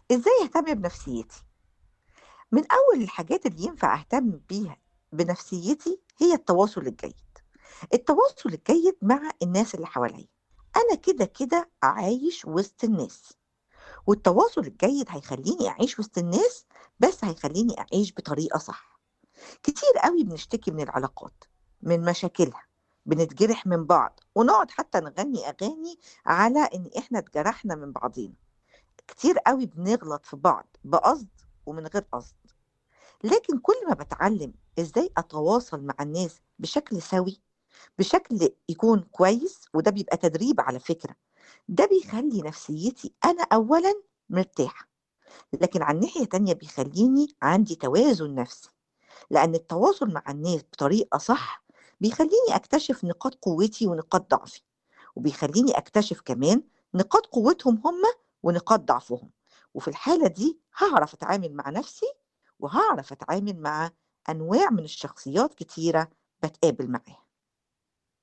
إزاي أهتم بنفسيتي؟ من أول الحاجات اللي ينفع أهتم بيها بنفسيتي هي التواصل الجيد. التواصل الجيد مع الناس اللي حواليّا. أنا كده، كده عايش وسط الناس، والتواصل الجيد هيخلّيني أعيش وسط الناس، بس هيخلّيني أعيش بطريقة صح. كتير أوي بنشتكي من العلاقات، من مشاكلها، بنتجرح من بعض، ونقعد حتى نغني أغاني على إن إحنا اتجرحنا من بعضينا. كتير أوي بنغلط في بعض بقصد ومن غير قصد. لكن كل ما باتعلم إزاي أتواصل مع الناس بشكل سَوِي، بشكل يكون كويس، وده بيبقى تدريب على فكرة، ده بيخلّي نفسيتي أنا أولًا مرتاحة، لكن على الناحية تانية بيخلّيني عندي توازن نفسي، لأن التواصل مع الناس بطريقة صح، بيخلّيني أكتشف نقاط قوتي ونقاط ضعفي، وبيخلّيني أكتشف كمان نقاط قوتهم هم ونقاط ضعفهم، وفي الحالة دي هاعرف أتعامل مع نفسي، وهاعرف أتعامل مع أنواع من الشخصيات كتيرة باتقابل معاها.